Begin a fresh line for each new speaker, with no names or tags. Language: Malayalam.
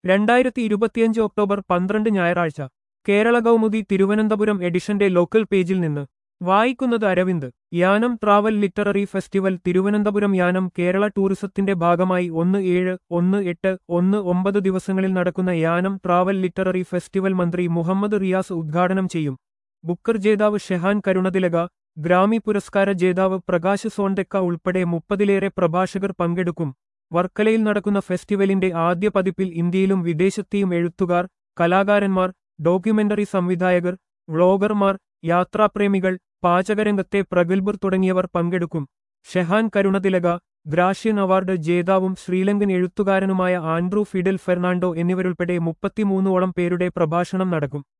രണ്ടായിരത്തി ഇരുപത്തിയഞ്ച് ഒക്ടോബർ പന്ത്രണ്ട് ഞായറാഴ്ച കേരള കൗമുദി തിരുവനന്തപുരം എഡിഷന്റെ ലോക്കൽ പേജിൽ നിന്ന് വായിക്കുന്നത് Aravind Yaanam travel literary festival Thiruvananthapuram Yaanam Kerala ടൂറിസത്തിന്റെ ഭാഗമായി ഒന്ന് ഏഴ് ഒന്ന് എട്ട് ഒന്ന് ഒമ്പത് ദിവസങ്ങളിൽ നടക്കുന്ന യാനം ട്രാവൽ ലിറ്റററി ഫെസ്റ്റിവൽ മന്ത്രി മുഹമ്മദ് റിയാസ് ഉദ്ഘാടനം ചെയ്യും ബുക്കർ ജേതാവ് ഷെഹാൻ കരുണതിലക ഗ്രാമി പുരസ്കാര ജേതാവ് പ്രകാശ് സോണ്ടെക്ക ഉൾപ്പെടെ മുപ്പതിലേറെ പ്രഭാഷകർ പങ്കെടുക്കും വർക്കലയിൽ നടക്കുന്ന ഫെസ്റ്റിവലിന്റെ ആദ്യ പതിപ്പിൽ ഇന്ത്യയിലും വിദേശത്തെയും എഴുത്തുകാർ കലാകാരന്മാർ ഡോക്യുമെന്ററി സംവിധായകർ വ്ളോഗർമാർ യാത്രാപ്രേമികൾ പാചകരംഗത്തെ പ്രഗത്ഭർ തുടങ്ങിയവർ പങ്കെടുക്കും ഷെഹാൻ കരുണതിലക ഗ്രാഷ്യൻ അവാർഡ് ജേതാവും ശ്രീലങ്കൻ എഴുത്തുകാരനുമായ ആൻഡ്രൂ ഫിഡൽ ഫെർണാണ്ടോ എന്നിവരുൾപ്പെടെ മുപ്പത്തിമൂന്നോളം പേരുടെ പ്രഭാഷണം നടക്കും